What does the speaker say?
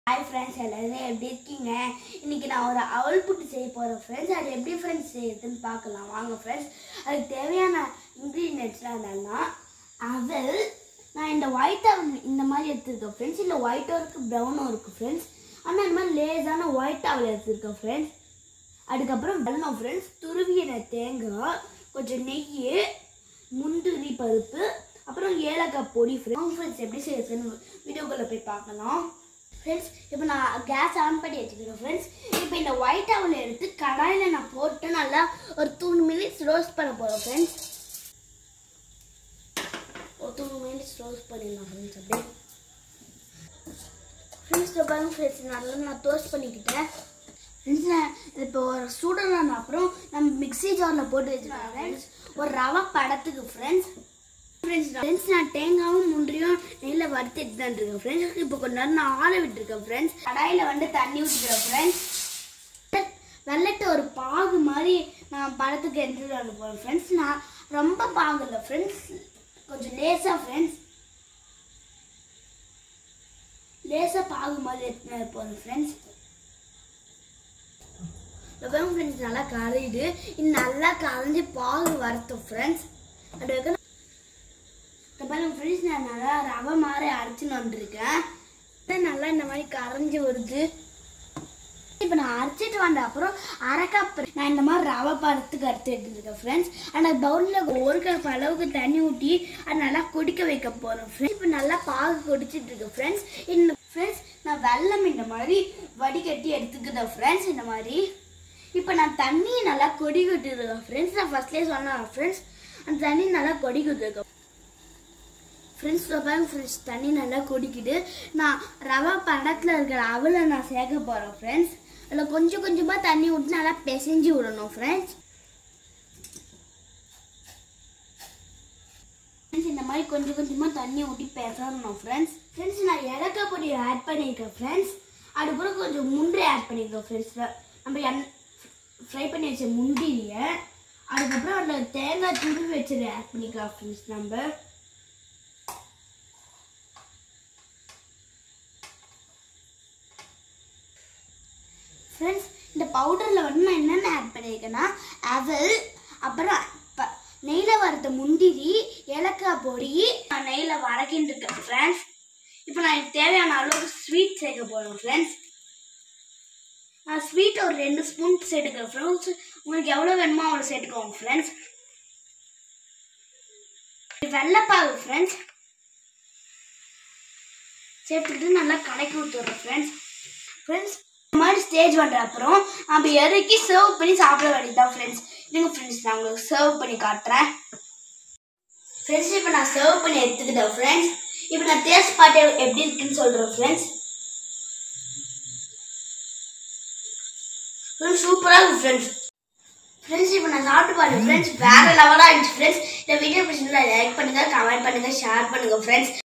hi friends எல்லாருமே எப்படி இருக்கீங்க இன்னைக்கு நான் ஒரு அவல் புட்டு செய்ய போகிறேன் ஃப்ரெண்ட்ஸ் அது எப்படி ஃப்ரெண்ட்ஸ் செய்யுதுன்னு பார்க்கலாம் வாங்க ஃப்ரெண்ட்ஸ் அதுக்கு தேவையான இன்க்ரீடியன்ட்ஸ்லாம் என்னென்னா அவல் நான் இந்த ஒயிட் அவல் இந்த மாதிரி எடுத்துருக்கேன் ஃப்ரெண்ட்ஸ் இல்லை ஒயிட்டும் இருக்குது ப்ரௌனும் இருக்குது ஃப்ரெண்ட்ஸ் ஆனால் இந்த மாதிரி லேஸான ஒயிட் அவல் எடுத்துருக்கேன் ஃப்ரெண்ட்ஸ் அதுக்கப்புறம் வெல்லம் ஃப்ரெண்ட்ஸ் துருவிய தேங்காய் கொஞ்சம் நெய் முந்திரி பருப்பு அப்புறம் ஏலக்காய் பொடி ஃப்ரெண்ட்ஸ் ஃப்ரெண்ட்ஸ் எப்படி செய்யறதுன்னு வீடியோக்குள்ளே போய் பார்க்கலாம் ஃப்ரெண்ட்ஸ் இப்போ நான் கேஸ் ஆன் பண்ணி வச்சுக்கிறேன் ஃப்ரெண்ட்ஸ் இப்போ இந்த ஒயிட் அவலை எடுத்து கடாயில் நான் போட்டு நல்லா ஒரு டூ மினிட்ஸ் ரோஸ்ட் பண்ண போகிறேன் ஃப்ரெண்ட்ஸ் ஒரு டூ மினிட்ஸ் ரோஸ்ட் பண்ணிடலாம் ஃப்ரெண்ட்ஸ் அப்படியே ஃப்ரெண்ட்ஸ் பாருங்க ஃப்ரெண்ட்ஸ் நல்லா நான் டோஸ்ட் பண்ணிக்கிட்டேன் ஃப்ரெண்ட்ஸ் நான் இப்போ ஒரு சூடான அப்புறம் நம்ம மிக்ஸி ஜாரில் போட்டு வச்சுருக்கேன் ஃப்ரெண்ட்ஸ் ஒரு ரவை படத்துக்கு ஃப்ரெண்ட்ஸ் ஃப்ரெண்ட்ஸ் ஃப்ரெண்ட்ஸ் நான் தேங்காவும் முந்திரியும் நெல்லில் வறுத்து எடுத்துட்டு இருக்கேன் ஃப்ரெண்ட்ஸ் இப்போ கொஞ்ச நேரம் நான் ஆற விட்டுருக்கேன் ஃப்ரெண்ட்ஸ் கடாயில் வந்து தண்ணி ஊற்றிக்கிறேன் ஃப்ரெண்ட்ஸ் வெள்ளத்தை ஒரு பாகு மாதிரி நான் படத்துக்கு எடுத்துட்டு வந்து போகிறேன் ஃப்ரெண்ட்ஸ் நான் ரொம்ப பாகு இல்லை ஃப்ரெண்ட்ஸ் கொஞ்சம் லேசாக ஃப்ரெண்ட்ஸ் லேசாக பாகு மாதிரி எடுத்துட்டு போகிறேன் ஃப்ரெண்ட்ஸ் வெங்காயம் ஃப்ரெண்ட்ஸ் நல்லா கரையுது இது நல்லா கரைஞ்சி பாகு வரட்டும் ஃப்ரெண்ட்ஸ் அது வைக்க இந்த பாருங்க ஃப்ரெண்ட்ஸ் நான் நல்லா ரவை மாதிரி அரைச்சின்னு வந்திருக்கேன் இது நல்லா இந்த மாதிரி கரைஞ்சி வருது இப்போ நான் அரைச்சிட்டு வந்த அப்புறம் அரை கப் நான் இந்த மாதிரி ரவை பழத்துக்கு அறுத்து எடுத்துருக்கேன் ஃப்ரெண்ட்ஸ் அந்த பவுலில் ஒரு கப் அளவுக்கு தண்ணி ஊற்றி அது நல்லா கொதிக்க வைக்க போகிறேன் ஃப்ரெண்ட்ஸ் இப்போ நல்லா பாகு கொதிச்சிட்டு இருக்கு ஃப்ரெண்ட்ஸ் இந்த ஃப்ரெண்ட்ஸ் நான் வெல்லம் இந்த மாதிரி வடிகட்டி எடுத்துக்கிறேன் ஃப்ரெண்ட்ஸ் இந்த மாதிரி இப்போ நான் தண்ணி நல்லா கொதிக்கிட்டு இருக்கேன் ஃப்ரெண்ட்ஸ் நான் ஃபர்ஸ்ட்லேயே சொன்னேன் ஃப்ரெண்ட்ஸ் அந்த தண்ணி நல்லா கொதிக்கிட்டு இருக்கேன் ஃப்ரெண்ட்ஸ் பாருங்க ஃப்ரெண்ட்ஸ் தண்ணி நல்லா கொதிக்குது நான் ரவை படத்தில் இருக்கிற அவலை நான் சேர்க்க போகிறேன் ஃப்ரெண்ட்ஸ் அதில் கொஞ்சம் கொஞ்சமாக தண்ணி விட்டு நல்லா பிசைஞ்சு விடணும் ஃப்ரெண்ட்ஸ் ஃப்ரெண்ட்ஸ் இந்த மாதிரி கொஞ்சம் கொஞ்சமாக தண்ணி ஊற்றி பிசறணும் ஃப்ரெண்ட்ஸ் ஃப்ரெண்ட்ஸ் நான் ஏலக்காய் பொடி ஆட் பண்ணியிருக்கேன் ஃப்ரெண்ட்ஸ் அதுக்கப்புறம் கொஞ்சம் முந்திரி ஆட் பண்ணியிருக்கேன் ஃப்ரெண்ட்ஸ் நம்ம எண் ஃப்ரை பண்ணி வச்ச முந்திரியை அதுக்கப்புறம் அதில் தேங்காய் துருவி வச்சதை ஆட் பண்ணிக்கலாம் ஃப்ரெண்ட்ஸ் நம்ம ஃப்ரெண்ட்ஸ் இந்த பவுடரில் வந்து நான் என்னென்ன ஆட் பண்ணியிருக்கேன்னா அவல் அப்புறம் ப- நெய்யில் வறுத்த முந்திரி ஏலக்காய் பொடி நான் நெய்யில் வறக்கின்னு இருக்கேன் ஃப்ரெண்ட்ஸ் இப்போ நான் எனக்கு தேவையான அளவுக்கு ஸ்வீட் சேர்க்க போகிறேன் ஃப்ரெண்ட்ஸ் நான் ஸ்வீட் ஒரு ரெண்டு ஸ்பூன் சேர்த்துக்கிறேன் ஃப்ரெண்ட்ஸ் உங்களுக்கு எவ்வளோ வேணுமோ அவ்வளோ சேர்த்துக்கோங்க ஃப்ரெண்ட்ஸ் வெள்ளைப்பாகு ஃப்ரெண்ட்ஸ் சேர்த்துக்கிட்டு நல்லா கலக்கி விட்டுறேன் ஃப்ரெண்ட்ஸ் ஃப்ரெண்ட்ஸ் இந்த மாதிரி ஸ்டேஜ் வந்த அப்புறம் நம்ம இறக்கி சர்வ் பண்ணி சாப்பிட வேண்டியதுதான் ஃப்ரெண்ட்ஸ் இருங்க ஃப்ரெண்ட்ஸ் நான் உங்களுக்கு சர்வ் பண்ணி காட்டுறேன் ஃப்ரெண்ட்ஸ் இப்போ நான் சர்வ் பண்ணி எடுத்துக்கிட்டேன் ஃப்ரெண்ட்ஸ் இப்போ நான் டேஸ்ட் பார்த்து எப்படி இருக்குன்னு சொல்கிறேன் ஃப்ரெண்ட்ஸ் ஃப்ரெண்ட்ஸ் சூப்பராக இருக்கு ஃப்ரெண்ட்ஸ் ஃப்ரெண்ட்ஸ் இப்போ நான் சாப்பிட்டு பாருங்க ஃப்ரெண்ட்ஸ் வேற லெவலாக இருந்துச்சு ஃப்ரெண்ட்ஸ் இந்த வீடியோ பிடிச்சிருந்தா லைக் பண்ணுங்க கமெண்ட் பண்ணுங்க ஷேர் பண்ணுங்க ஃப்ரெண்ட்ஸ்